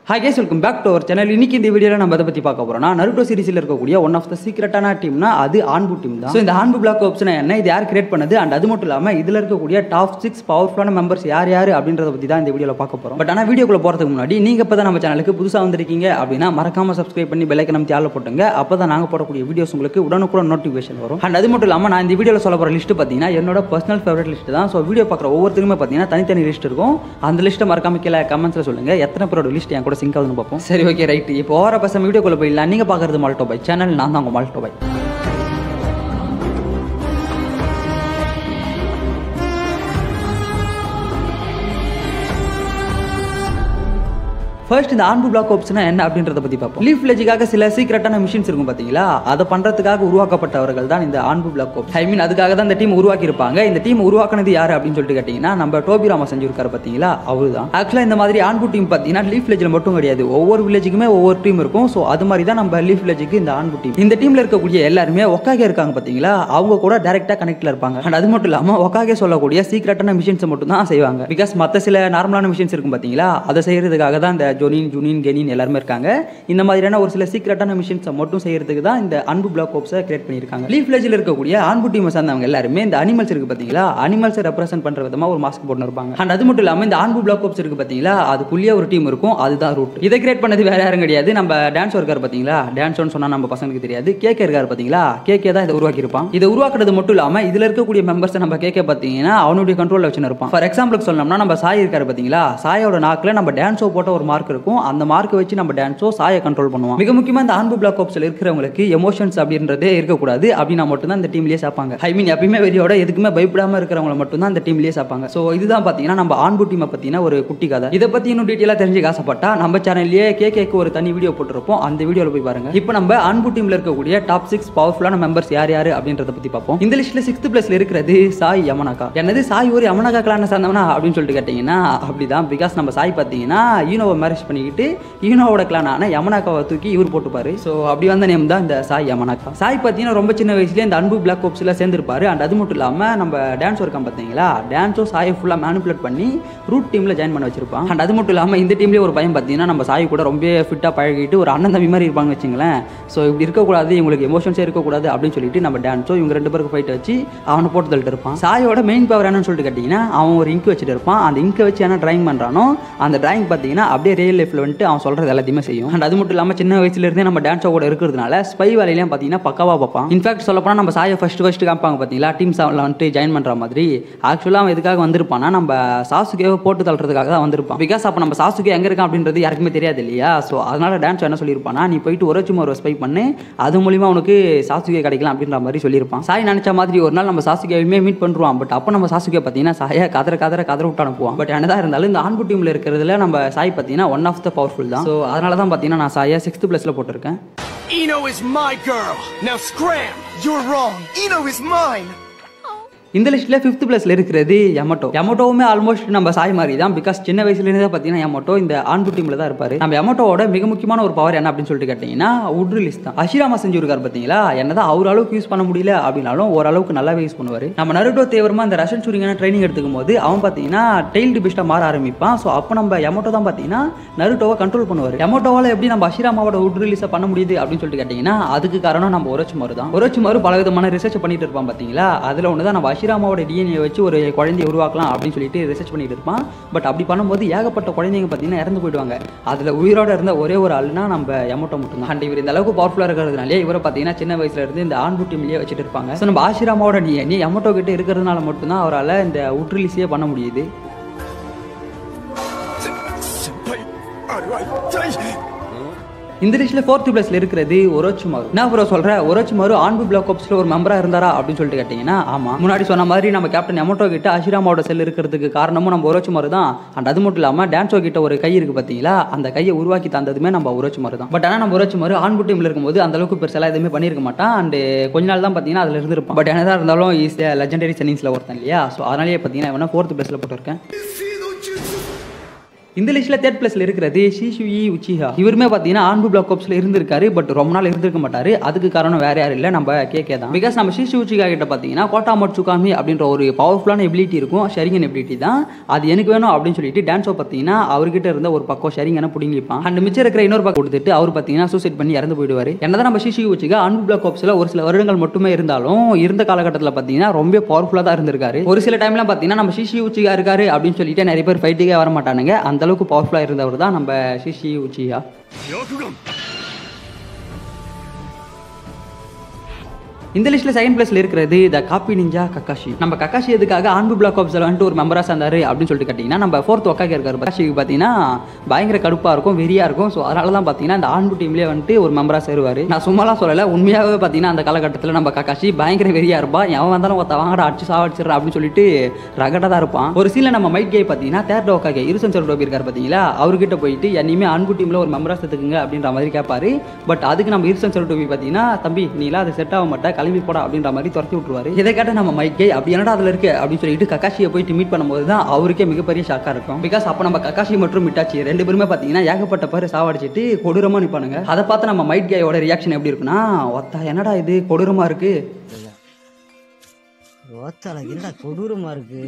Hi guys welcome back to our channel இன்னைக்கு இந்த வீடியோவில் நம்ம எதை பற்றி பார்க்க போறோம்னா நருட்டோ சீரிஸில் இருக்கக்கூடிய ஒன் ஆஃப் த சீக்ரெட்டான டீம்னா அது ஆன்பு டீம் தான் ஸோ இந்த ஆன்பு பிளாக் ஆப்ஷன் என்ன இது யார் கிரியேட் பண்ணது அண்ட் அது மட்டும் இல்லாமல் இதில் இருக்கக்கூடிய டாப் சிக்ஸ் பவர்ஃபுல்லான மெம்பர்ஸ் யார் யார் அப்படின்றத பற்றி தான் இந்த வீடியோவில் பார்க்க போகிறோம் பட் ஆனால் வீடியோக்குள்ள போகிறதுக்கு முன்னாடி நீங்கள் இப்போ தான் நம்ம சேனலுக்கு புதுசாக வந்திருக்கீங்க அப்படின்னா மறக்காம சப்ஸ்கிரைப் பண்ணி பெல்லைக்கன் நம்ம தியால போட்டுங்க அப்போ தான் நாங்கள் போடக்கூடிய வீடியோஸ் உங்களுக்கு உடனுக்குடன் நோட்டிஃபிகேஷன் வரும் அண்ட் அது மட்டும் இல்லாமல் நான் இந்த வீடியோவில் சொல்ல போகிற லிஸ்ட் பார்த்தீங்கன்னா என்னோட பர்சனல் ஃபேவரட் லிஸ்ட் தான் ஸோ வீடியோ பார்க்குற ஒவ்வொருத்தருமே பார்த்தீங்கன்னா தனித்தனி லிஸ்ட் இருக்கும் அந்த லிஸ்ட்டை மறக்காம கீழே கமெண்ட்ஸில் சொல்லுங்கள் எத்தனை பேரோட லிஸ்ட் என் கூட சிங்க் ஆகுதுன்னு பார்ப்போம் சரி ஓகே ரைட் இப்போ ஓர பசங்க வீடியோக்குள்ளே போயிடலாம் நீங்கள் பார்க்குறது மால்டோ பை சேனல் நான் தான் உங்கள் மால்டோ பை ஃபர்ஸ்ட் இந்த ஆன்பு பிளாக் ஆப்ஸ்னா என்ன அப்படின்றத பற்றி பார்ப்போம் லீஃப் வில்லேஜுக்காக சில சீக்ரெட்டான மிஷின்ஸ் இருக்கும் பார்த்தீங்களா அதை பண்ணுறதுக்காக உருவாக்கப்பட்டவர்கள் தான் இந்த ஆன்பு பிளாக் ஆப்ஸ் ஐ மீன் அதுக்காக தான் இந்த டீம் உருவாக்கியிருப்பாங்க இந்த டீம் உருவாக்குனது யார் அப்படின்னு சொல்லிட்டு கேட்டிங்கன்னா நம்ம டோபி ராமா செஞ்சிருக்காரு பார்த்தீங்களா அவர் தான் ஆக்சுவலாக இந்த மாதிரி ஆன்பு டீம் பார்த்தீங்கன்னா லீஃப் வில்லேஜில் மட்டும் கிடையாது ஒவ்வொரு வில்லேஜுக்குமே ஒவ்வொரு டீம் இருக்கும் ஸோ அது மாதிரி தான் நம்ம லீஃப் வில்லேஜுக்கு இந்த ஆன்பு டீம் இந்த டீமில் இருக்கக்கூடிய எல்லாருமே ஒக்காக இருக்காங்க பார்த்தீங்களா அவங்க கூட டேரெக்டாக கனெக்டில் இருப்பாங்க அண்ட் அது மட்டும் இல்லாமல் ஒக்காக சொல்லக்கூடிய சீக்ரெட்டான மிஷின்ஸை மட்டும் தான் செய்வாங்க பிகாஸ் மற்ற சில நார்மலான மிஷின்ஸ் இருக்கும் பார்த்தீங்களா அதை செய்யறதுக்காக தான் இந்த ஜொனின் ஜுனின் கெனின் எல்லாருமே இருக்காங்க இந்த மாதிரியான ஒரு சில சீக்ரெட்டான மிஷின்ஸை மட்டும் செய்யறதுக்கு தான் இந்த அன்பு பிளாக் ஓப்ஸை கிரியேட் பண்ணியிருக்காங்க லீஃப் வில்லேஜில் இருக்கக்கூடிய அன்பு டீமை சார்ந்தவங்க எல்லாருமே இந்த அனிமல்ஸ் இருக்கு பார்த்தீங்களா அனிமல்ஸை ரெப்ரசென்ட் பண்ணுற விதமாக ஒரு மாஸ்க் போட்டு இருப்பாங்க அண்ட் அது மட்டும் இல்லாமல் இந்த அன்பு பிளாக் ஓப்ஸ் இருக்கு பார்த்தீங்களா அதுக்குள்ளேயே ஒரு டீம் இருக்கும் அதுதான் ரூட் இதை கிரியேட் பண்ணது வேற யாரும் கிடையாது நம்ம டான்ஸ் இருக்கார் பார்த்தீங்களா டான்ஸ் சொன்னால் நம்ம பசங்களுக்கு தெரியாது கேகே இருக்கார் பார்த்தீங்களா கேகே தான் இதை உருவாக்கியிருப்பான் இதை உருவாக்குறது மட்டும் இல்லாமல் இதில் இருக்கக்கூடிய மெம்பர்ஸை நம்ம கேட்க பார்த்தீங்கன்னா அவனுடைய கண்ட்ரோலில் வச்சு இருப்பான் ஃபார் எக்ஸாம்பிளுக்கு சொல்லணும்னா நம்ம சாய் இருக்காரு பார்த்தீங்களா சாயோட நாக்கில் நம்ம டான்ஸோ போட்ட ஒரு மார்க் இருக்கும் அந்த மார்க்கை வச்சு நம்ம டான்ஸோ சாயை கண்ட்ரோல் பண்ணுவோம் மிக முக்கியமாக இந்த ஆன்பு பிளாக் ஆப்ஸில் இருக்கிறவங்களுக்கு எமோஷன்ஸ் அப்படின்றதே இருக்கக்கூடாது அப்படின்னா மட்டும்தான் இந்த டீம்லேயே சேர்ப்பாங்க ஐ மீன் எப்பயுமே வெறியோட எதுக்குமே பயப்படாமல் இருக்கிறவங்கள மட்டும்தான் இந்த டீம்லேயே சேர்ப்பாங்க ஸோ இதுதான் பார்த்தீங்கன்னா நம்ம ஆன்பு டீமை பற்றின ஒரு குட்டி கதை இதை பற்றி இன்னும் டீட்டெயிலாக தெரிஞ்சுக்க ஆசைப்பட்டா நம்ம சேனல்லேயே கேக்கு ஒரு தனி வீடியோ போட்டிருப்போம் அந்த வீடியோவில் போய் பாருங்க இப்போ நம்ம அன்பு டீமில் இருக்கக்கூடிய டாப் சிக்ஸ் பவர்ஃபுல்லான மெம்பர்ஸ் யார் யார் அப்படின்றத பற்றி பார்ப்போம் இந்த லிஸ்ட்டில் சிக்ஸ்த் பிளேஸ்ல இருக்கிறது சாய் யமனாக்கா என்னது சாய் ஒரு யமனாக்கா கிளான சார்ந்தவனா அப்படின்னு சொல்லிட்டு கேட்டிங்கன்னா அப்படிதான் பிகாஸ் நம்ம சாய் பார்த்தீங்கன்னா ஈனோவை மேரேஜ் பண்ணிக்கிட்டு ஈனோவோட கிளானான யமனாக்காவை தூக்கி இவர் போட்டுப்பாரு ஸோ அப்படி வந்த நேம் தான் இந்த சாய் யமனாக்கா சாய் பார்த்தீங்கன்னா ரொம்ப சின்ன வயசுலேயே இந்த அன்பு பிளாக் ஓப்ஸில் சேர்ந்துருப்பாரு அண்ட் அது மட்டும் இல்லாமல் நம்ம டான்ஸ் இருக்கான் பார்த்தீங்களா டான்ஸோ சாயை ஃபுல்லாக மேனிப்புலேட் பண்ணி ரூட் டீமில் ஜாயின் பண்ண வச்சிருப்பான் அண்ட் அது மட்டும் இல்லாமல் இந்த டீம்லேயே ஒரு பையன் பார்த்தீங்கன்னா நம்ம சாய் கூட ரொம்ப ஃபிட்டாக பழகிட்டு ஒரு அண்ணன் தம்பி மாதிரி இருப்பாங்க வச்சுங்களேன் ஸோ இப்படி இருக்கக்கூடாது இவங்களுக்கு எமோஷன்ஸே இருக்கக்கூடாது அப்படின்னு சொல்லிட்டு நம்ம டான்ஸோ இவங்க ரெண்டு பேருக்கு ஃபைட் வச்சு அவனை போட்டு தள்ளிட்டு இருப்பான் சாயோட மெயின் பவர் என்னன்னு சொல்லிட்டு கேட்டிங்கன்னா அவன் ஒரு இங்க் வச்சுட்டு இருப்பான் அந்த இங்கை வச்சு என்ன ட்ராயிங் பண்ணுறானோ அந்த ட்ராயிங் பார்த்தீங்கன்னா அப்படியே ரியல் லைஃப்பில் வந்துட்டு அவன் சொல்கிறது எல்லாத்தையுமே செய்யும் அண்ட் அது மட்டும் இல்லாமல் சின்ன வயசுலேருந்தே நம்ம டான்ஸோ கூட இருக்கிறதுனால ஸ்பை வேலையிலையும் பார்த்தீங்கன்னா பக்காவாக பார்ப்பான் இன்ஃபேக்ட் சொல்லப்போனால் நம்ம சாயை ஃபஸ்ட்டு ஃபஸ்ட்டு காமிப்பாங்க பார்த்தீங்களா டீம் செவனில் வந்துட்டு ஜாயின் பண்ணுற மாதிரி ஆக்சுவலாக அவன் எதுக்காக வந்திருப்பானா நம்ம சாசுகேவை போட்டு தள்ளுறதுக்காக தான் வந்திருப்பான் பிகாஸ் அப்போ நம்ம சாசுகே எங்கே இருக்கான் அப்படின்றது யாருக்குமே தெரியாது இல்லையா ஸோ அதனால டான்ஸ் என்ன சொல்லியிருப்பானா நீ போயிட்டு ஒரு சும்மா ஒரு ஸ்பை பண்ணு அது மூலிமா உனக்கு சாசுகே கிடைக்கலாம் அப்படின்ற மாதிரி சொல்லியிருப்பான் சாய் நினச்ச மாதிரி ஒரு நாள் நம்ம சாசுகேவுமே மீட் பண்ணுவான் பட் அப்போ நம்ம சாசுகே பார்த்தீங்கன்னா சாயை கதற கதற கதற விட்டு அனுப்புவான் பட் என்னதான் இருந்தாலும் இந்த ஆண்பு டீமில் இருக்கிறதுல நம்ம சாய் பார்த்தீங்கன்னா ஒன் ஆஃப் த பவர்ஃபுல் தான் ஸோ அதனால தான் பார்த்தீங்கன்னா நான் சாயை சிக்ஸ்த் பிளேஸில் போட்டிருக்கேன் Eno is my girl. Now scram. You're wrong. Eno is mine. இந்த லிஸ்ட்டில் ஃபிஃப்த் பிளேஸில் இருக்கிறது யமட்டோ யமட்டோவுமே ஆல்மோஸ்ட் நம்ம சாய் மாதிரி தான் பிகாஸ் சின்ன வயசுலேருந்து தான் பார்த்தீங்கன்னா யமட்டோ இந்த ஆண்பு டீமில் தான் இருப்பார் நம்ம யமட்டோவோட மிக முக்கியமான ஒரு பவர் என்ன அப்படின்னு சொல்லிட்டு கேட்டிங்கன்னா உட் ரிலீஸ் தான் அஷிராமா செஞ்சுருக்காரு பார்த்தீங்களா என்னதான் அவர் அளவுக்கு யூஸ் பண்ண முடியல அப்படின்னாலும் ஓரளவுக்கு நல்லாவே யூஸ் பண்ணுவார் நம்ம நருட்டோ தேவரமா இந்த ரஷன் சூரிங்கான ட்ரைனிங் எடுத்துக்கும் போது அவன் பார்த்தீங்கன்னா டெய்ல்டு பெஸ்ட்டாக மாற ஆரம்பிப்பான் ஸோ அப்போ நம்ம யமட்டோ தான் பார்த்தீங்கன்னா நருட்டோவை கண்ட்ரோல் பண்ணுவார் யமட்டோவால் எப்படி நம்ம அஷிராமாவோட உட் ரிலீஸை பண்ண முடியுது அப்படின்னு சொல்லிட்டு கேட்டிங்கன்னா அதுக்கு காரணம் நம்ம ஒரச்சுமாரு தான் ஒரச்சுமாரு பல விதமான ரிசர்ச் பண்ணிட்டு இருப்பான் பார்த்தீங்களா அதில் ஒன்று தான் நம்ம அஷிராமாவோட டிஎன்ஏ வச்சு ஒரு குழந்தைய உருவாக்கலாம் அப்படின்னு சொல்லிட்டு ரிசர்ச் பண்ணிட்டு இருப்பான் பட் அப்படி பண்ணும்போது ஏகப்பட்ட குழந்தைங்க பார்த்தீங்கன்னா இறந்து போயிடுவாங்க அதில் உயிரோட இருந்த ஒரே ஒரு ஆளுனா நம்ம எமோட்டோ மட்டும் தான் அண்ட் இவர் இந்த அளவுக்கு பவர்ஃபுல்லாக இருக்கிறதுனாலே இவரை பார்த்தீங்கன்னா சின்ன வயசுல இருந்து இந்த ஆண் டீம்லேயே வச்சுட்டு இருப்பாங்க ஸோ நம்ம ஆஷிராமாவோட டிஎன்ஏ எமோட்டோ கிட்ட இருக்கிறதுனால மட்டும்தான் அவரால் இந்த உட்ரிலீஸே பண்ண முடியுது Senpai, alright. இந்த லிஸ்ட்ல ஃபோர்த் பிளேஸ்ல இருக்கிறது ஒரோச்சுமாரு நான் ப்ரோ சொல்றேன் ஒரோச்சுமாரு ஆன்பு பிளாக் ஆப்ஸ்ல ஒரு மெம்பரா இருந்தாரா அப்படின்னு சொல்லிட்டு கேட்டீங்கன்னா ஆமா முன்னாடி சொன்ன மாதிரி நம்ம கேப்டன் எமோட்டோ கிட்ட அஷிராமாவோட செல் இருக்கிறதுக்கு காரணமும் நம்ம ஒரோச்சுமாரு தான் அண்ட் அது மட்டும் இல்லாம டான்ஸோ கிட்ட ஒரு கை இருக்கு பாத்தீங்களா அந்த கையை உருவாக்கி தந்ததுமே நம்ம ஒரோச்சுமாரு தான் பட் ஆனால் நம்ம ஒரோச்சுமாரு ஆன்பு டீம்ல இருக்கும்போது அந்த அளவுக்கு பெருசெல்லாம் எதுவுமே பண்ணியிருக்க மாட்டான் அண்ட் கொஞ்ச நாள் தான் பாத்தீங்கன்னா அதுல இருந்திருப்பான் பட் என்னதான் இருந்தாலும் இஸ் லெஜெண்டரி சென்னிங்ஸ்ல ஒருத்தன் இல்லையா ஸோ அதனாலேயே பாத்தீங்கன்னா வேணா ஃபோர்த் பிளேஸ்ல போட்டிருக்கேன் இந்த லிஸ்ட்ல தேர்ட் பிளேஸ்ல இருக்கிறது ஷிஷுயி உச்சிஹா இவருமே பார்த்தீங்கன்னா ஆன்பு பிளாக் ஆப்ஸ்ல இருந்திருக்காரு பட் ரொம்ப நாள் இருந்திருக்க மாட்டாரு அதுக்கு காரணம் வேற யாரும் இல்லை நம்ம கேகே தான் பிகாஸ் நம்ம ஷிஷு உச்சிகா கிட்ட பார்த்தீங்கன்னா கோட்டா மட்சுகாமி அப்படின்ற ஒரு பவர்ஃபுல்லான எபிலிட்டி இருக்கும் ஷரிங்கன் எபிலிட்டி தான் அது எனக்கு வேணும் அப்படின்னு சொல்லிட்டு டான்ஸோ பார்த்தீங்கன்னா அவர்கிட்ட இருந்த ஒரு பக்கம் ஷரிங்கனை பிடிங்கிப்பான் அண்ட் மிச்சம் இருக்கிற இன்னொரு பக்கம் கொடுத்துட்டு அவர் பார்த்தீங்கன்னா சூசைட் பண்ணி இறந்து போயிடுவாரு என்னதான் நம்ம ஷிஷு உச்சிகா ஆன்பு பிளாக் ஆப்ஸ்ல ஒரு சில வருடங்கள் மட்டுமே இருந்தாலும் இருந்த காலகட்டத்தில் பார்த்தீங்கன்னா ரொம்ப பவர்ஃபுல்லாக தான் இருந்திருக்காரு ஒரு சில டைம்லாம் பார்த்தீங்கன்னா நம்ம ஷிஷி உச்சிகா இருக்காரு அப்படின்னு சொல்லிட்டு நிறைய பேர் ஃபைட்டுக்கே வர மாட்டானுங்க அந்த அளவுக்கு பவர்ஃபுல்லாக இருந்தவர் தான் நம்ம ஷிஷி உச்சியா 翼眼 இந்த லிஸ்ட்ல செகண்ட் பிளேஸ்ல இருக்கிறது த காப்பி நிஞ்சா கக்காஷி நம்ம கக்காஷி எதுக்காக ஆன்பு பிளாக் ஆப்ஸ்ல வந்துட்டு ஒரு மெம்பரா சேர்ந்தாரு அப்படின்னு சொல்லிட்டு கேட்டிங்கன்னா நம்ம ஃபோர்த் ஒக்காக இருக்காரு கக்காஷிக்கு பார்த்தீங்கன்னா பயங்கர கடுப்பா இருக்கும் வெறியா இருக்கும் ஸோ அதனால தான் பார்த்தீங்கன்னா இந்த ஆன்பு டீம்லேயே வந்துட்டு ஒரு மெம்பரா சேருவார் நான் சும்மாலாம் சொல்லலை உண்மையாகவே பார்த்தீங்கன்னா அந்த காலகட்டத்தில் நம்ம கக்காஷி பயங்கர வெறியா இருப்பான் எவன் வந்தாலும் ஒருத்த வாங்கடா அடிச்சு சாவடிச்சிடறா அப்படின்னு சொல்லிட்டு ரகடா தான் இருப்பான் ஒரு சீல நம்ம மைட் கே பார்த்தீங்கன்னா தேர்ட் ஒக்காக இருசன் செல்வ இருக்காரு பார்த்தீங்களா அவர்கிட்ட போயிட்டு என்னையுமே அன்பு டீம்ல ஒரு மெம்பரா சேர்த்துக்குங்க அப்படின்ற மாதிரி கேட்பாரு பட் அதுக்கு நம்ம இருசன் செல்வ பார்த்தீங்கன்னா தம்பி நீலாம் அது செட் ஆக மாட்டா கிளம்பி போடா அப்படின்ற மாதிரி துரத்தி விட்டுருவாரு இதை கேட்ட நம்ம மைக்கே அப்படி என்னடா அதில் இருக்கு அப்படின்னு சொல்லிட்டு கக்காஷியை போயிட்டு மீட் பண்ணும்போது தான் அவருக்கே மிகப்பெரிய ஷாக்காக இருக்கும் பிகாஸ் அப்போ நம்ம கக்காஷி மற்றும் மிட்டாச்சி ரெண்டு பேருமே பார்த்தீங்கன்னா ஏகப்பட்ட பேர் சாவடிச்சிட்டு கொடூரமாக நிற்பானுங்க அதை பார்த்து நம்ம மைட் கேயோட ரியாக்ஷன் எப்படி இருக்குன்னா ஒத்தா என்னடா இது கொடூரமாக இருக்கு ஓத்தால என்னடா கொடூரமா இருக்கு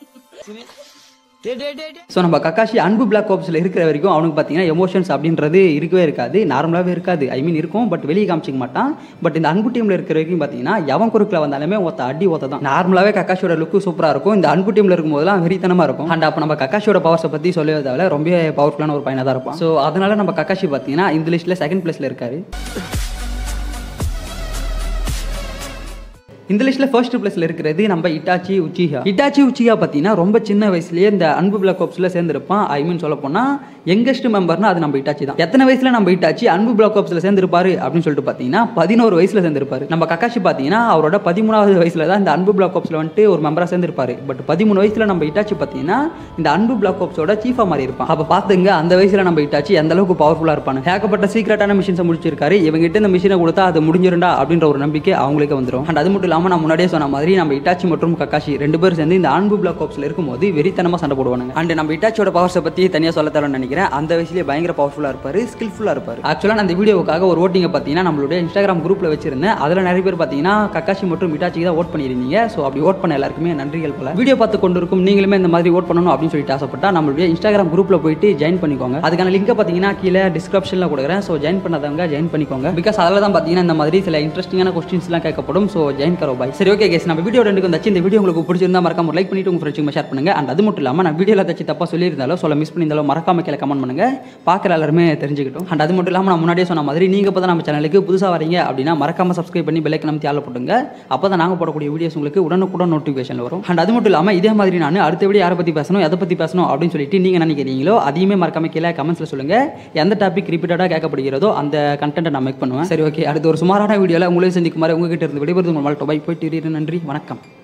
ஸோ நம்ம கக்காஷி அன்பு பிளாக் ஆப்ஸில் இருக்கிற வரைக்கும் அவனுக்கு பார்த்தீங்கன்னா எமோஷன்ஸ் அப்படின்றது இருக்கவே இருக்காது நார்மலாகவே இருக்காது ஐ மீன் இருக்கும் பட் வெளியே காமிச்சிக்க மாட்டான் பட் இந்த அன்பு டீமில் இருக்கிற வரைக்கும் பார்த்தீங்கன்னா எவன் குறுக்கில் வந்தாலுமே ஒத்த அடி ஒத்த தான் நார்மலாகவே கக்காஷியோட லுக்கு சூப்பராக இருக்கும் இந்த அன்பு டீமில் இருக்கும்போதெல்லாம் வெறித்தனமாக இருக்கும் அண்ட் அப்போ நம்ம கக்காஷியோட பவர்ஸை பற்றி சொல்லவே தேவை ரொம்ப பவர்ஃபுல்லான ஒரு பையனாக தான் இருப்பான் ஸோ அதனால நம்ம கக்காஷி பார்த்தீங்கன்னா இந்த லிஸ்ட்டில் செகண்ட் பிளேஸில் இருக்காரு இந்த லிஸ்ட்ல ஃபர்ஸ்ட் பிளேஸ்ல இருக்கிறது நம்ம இட்டாச்சி உச்சிஹா இட்டாச்சி உச்சிஹா பார்த்தீங்கன்னா ரொம்ப சின்ன வயசுலயே இந்த அன்பு பிளாக் ஆப்ஸ்ல சேர்ந்திருப்பான் ஐ மீன் சொல்ல போனா யங்கஸ்ட் மெம்பர்னா அது நம்ம இட்டாச்சி தான் எத்தனை வயசுல நம்ம இட்டாச்சி அன்பு பிளாக் ஆப்ஸ்ல சேர்ந்திருப்பாரு அப்படின்னு சொல்லிட்டு பார்த்தீங்கன்னா பதினோரு வயசுல சேர்ந்திருப்பாரு நம்ம கக்காஷி பார்த்தீங்கன்னா அவரோட பதிமூணாவது வயசுல தான் இந்த அன்பு பிளாக் ஆப்ஸ்ல வந்துட்டு ஒரு மெம்பரா சேர்ந்திருப்பாரு பட் பதிமூணு வயசுல நம்ம இட்டாச்சி பார்த்தீங்கன்னா இந்த அன்பு பிளாக் ஆப்ஸோட சீஃபா மாறி இருப்பான் அப்ப பாத்துங்க அந்த வயசுல நம்ம இட்டாச்சி எந்த அளவுக்கு பவர்ஃபுல்லா இருப்பானு ஏகப்பட்ட சீக்கிரட்டான மிஷின்ஸை முடிச்சிருக்காரு இவங்கிட்ட இந்த மிஷினை கொடுத்தா அது முடிஞ்சிருண்டா அப்படின்ற ஒரு நம்பிக்கை அவங்களுக்கு வந்துடும் அண்ட் அது மட்டும் இல்லாம நான் முன்னாடியே சொன்ன மாதிரி நம்ம இட்டாச்சி மற்றும் கக்காஷி ரெண்டு பேரும் சேர்ந்து இந்த அன்பு பிளாக் ஆப்ஸ்ல இருக்கும்போது வெறித்தனமா சண்டை போடுவானுங்க அண்ட் நம்ம இட்டாச்சியோட பவர்ஸை பத்தி தனியா சொல்ல தரேன்னு நினைக்கிறேன் அந்த வயசுலயே பயங்கர பவர்ஃபுல்லா இருப்பாரு ஸ்கில்ஃபுல்லா இருப்பாரு ஆக்சுவலா நான் இந்த வீடியோவுக்காக ஒரு ஓட்டிங்க பார்த்தீங்கன்னா நம்மளுடைய இன்ஸ்டாகிராம் குரூப்ல வச்சிருந்தேன் அதுல நிறைய பேர் பார்த்தீங்கன்னா கக்காஷி மற்றும் இட்டாச்சிக்கு தான் ஓட் பண்ணியிருந்தீங்க ஸோ அப்படி ஓட் பண்ண எல்லாருக்குமே நன்றிகள் பல வீடியோ பார்த்து கொண்டிருக்கும் நீங்களுமே இந்த மாதிரி ஓட் பண்ணணும் அப்படின்னு சொல்லிட்டு ஆசைப்பட்டா நம்மளுடைய இன்ஸ்டாகிராம் குரூப்ல போயிட்டு ஜாயின் பண்ணிக்கோங்க அதுக்கான லிங்கை பார்த்தீங்கன்னா கீழே டிஸ்கிரிப்ஷனில் கொடுக்குறேன் ஸோ ஜாயின் பண்ணாதவங்க ஜாயின் பண்ணிக்கோங்க பிகாஸ் அதில் தான் பார்த்தீங்கன்னா இந்த மாதிரி சில இன்ட்ரெஸ்டிங்கான கொஸ்டின்ஸ்லாம் கேட்கப்படும் ஸோ ஜாயின் கரோ பாய் சரி ஓகே கேஸ் நம்ம வீடியோ ரெண்டுக்கு வந்தாச்சு இந்த வீடியோ உங்களுக்கு பிடிச்சிருந்தா மறக்காம லைக் பண்ணிட்டு உங்க ஃப்ரெண்ட்ஸுக்கு ஷேர் பண்ணுங்க அண்ட் அது மட்டும் இல்லாமல் நான் வீடியோவில் தச்சு தப்பா சொல்லியிருந்தாலும் சொல்ல மிஸ் பண்ணியிருந்தாலும் மறக்காம கீழே கமெண்ட் பண்ணுங்க பார்க்குற எல்லாருமே தெரிஞ்சுக்கிட்டோம் அண்ட் அது மட்டும் இல்லாமல் நான் முன்னாடியே சொன்ன மாதிரி நீங்க இப்போ தான் நம்ம சேனலுக்கு புதுசாக வரீங்க அப்படின்னா மறக்காம சப்ஸ்கிரைப் பண்ணி பெல்லைக்கு நம்ம தியால போட்டுங்க அப்போ தான் நாங்கள் போடக்கூடிய வீடியோஸ் உங்களுக்கு உடனுக்குடன் நோட்டிஃபிகேஷன் வரும் அண்ட் அது மட்டும் இல்லாமல் இதே மாதிரி நான் அடுத்த வீடியோ யாரை பற்றி பேசணும் எதை பற்றி பேசணும் அப்படின்னு சொல்லிட்டு நீங்கள் நினைக்கிறீங்களோ அதையுமே மறக்காம கீழே கமெண்ட்ஸில் சொல்லுங்க எந்த டாபிக் ரிப்பீட்டடாக கேட்கப்படுகிறதோ அந்த கண்டென்ட்டை நான் மேக் பண்ணுவேன் சரி ஓகே அடுத்து ஒரு சுமாரான வீடியோவில் உங்களே சந்திக்குமாறு உங்ககிட்ட இருந்து விடைபெறுது உங்கள் வாழ்க்கை போயிட்டு இரு. நன்றி வணக்கம்